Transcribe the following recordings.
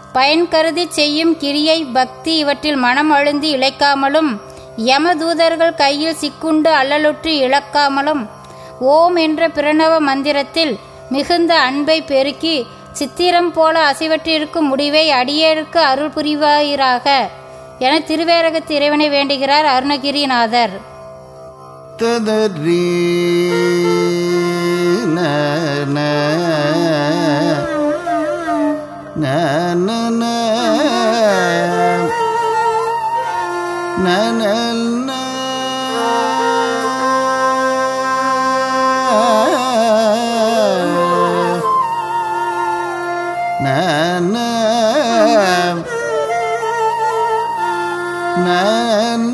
பயன் கருதி செய்யும் கிரியை பக்தி இவற்றில் மனம் அழுந்தி இழைக்காமலும் யமதூதர்கள் கையில் சிக்குண்டு அல்லலுற்று இழக்காமலும் ஓம் என்ற பிரணவ மந்திரத்தில் மிகுந்த அன்பை பெருக்கி சித்திரம் போல அசைவற்றிருக்கும் முடிவை அடியேற்கு அருள் புரிவாயிராக என திருவேரகத்து இறைவனை வேண்டுகிறார் அருணகிரிநாதர் ததறி ந ந ந ந ந ந ந ந ந ந ந ந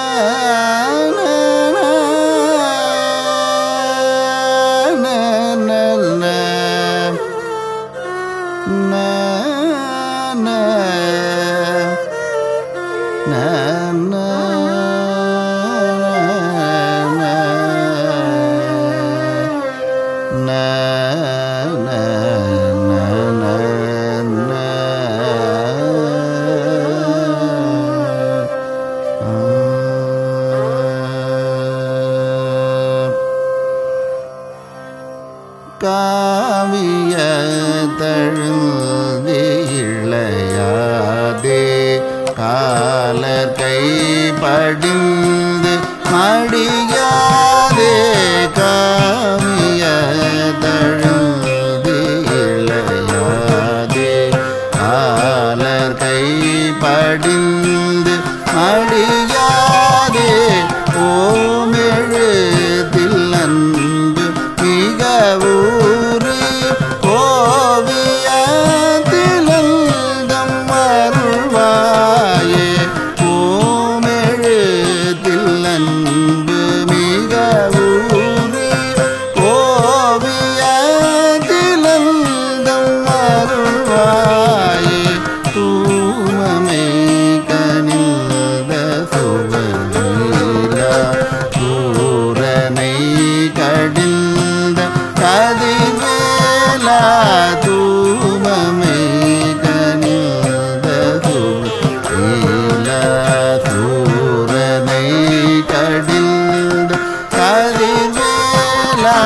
காவிய தழுந்தி இளையாதே காலர் கை படிந்து மடியாதே காவிய தழுந்தி இளையாதே காலர் கை படிந்து மடியாதே ஓமெழுதில் அன்பு மிக ஊறு ஓவியத்திலந்தம் அருள்வாயே ஓமெழுதில் அன்பு மிக ஊறு ஓவியத்திலந்தம் அருள்வாயே தூமமை கனிந்த சுவலீலா தூரனை கடிந்த கதிவேலா தூமமை கனிந்த சுவலீலா தூரனை கடிந்த கதிவேலா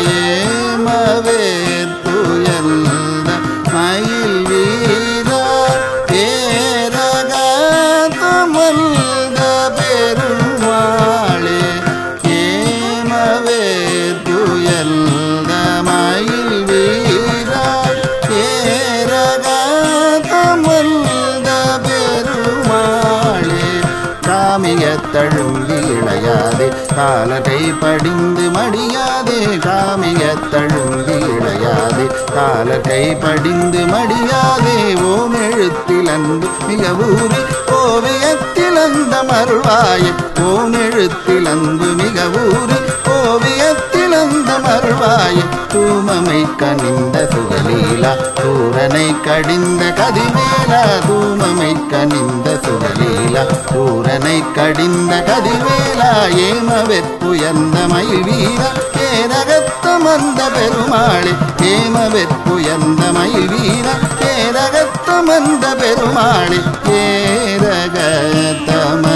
ஏமவேர் புயல்ந்த மயில் வீரா பேரகமல்த பெருமாளே ஏமவேர் புயல்ந்த மயில் வீரா பேரகமல்த பெருமாளே காமிய தழும்பி இளையாதே காலகை படிந்து மடியாதே காமிய தழும்பி இளையாதே காலகை படிந்து மடியாதே ஓம் எழுத்தில் அன்பு மிக ஊறி ஓவியத்தில் அந்த மருள்வாயே ஓம் எழுத்தில் அன்பு மிக ஊறி ஓவியத்தில் அந்த மருள்வாயே தூமமை கனிந்த சுகலீலா சூரனை கடிந்த கதிவேலா தூமமை கனிந்த சுகலீலா சூரனை கடிந்த கதிவேலா ஏம வெற்புயர்ந்த மயில் வீரா ஏரகத்தமர்ந்த பெருமாளே ஏம வெற்புயர்ந்த மயில் வீரா ஏரகத்தமர்ந்த பெருமாளே ஏரகத்தம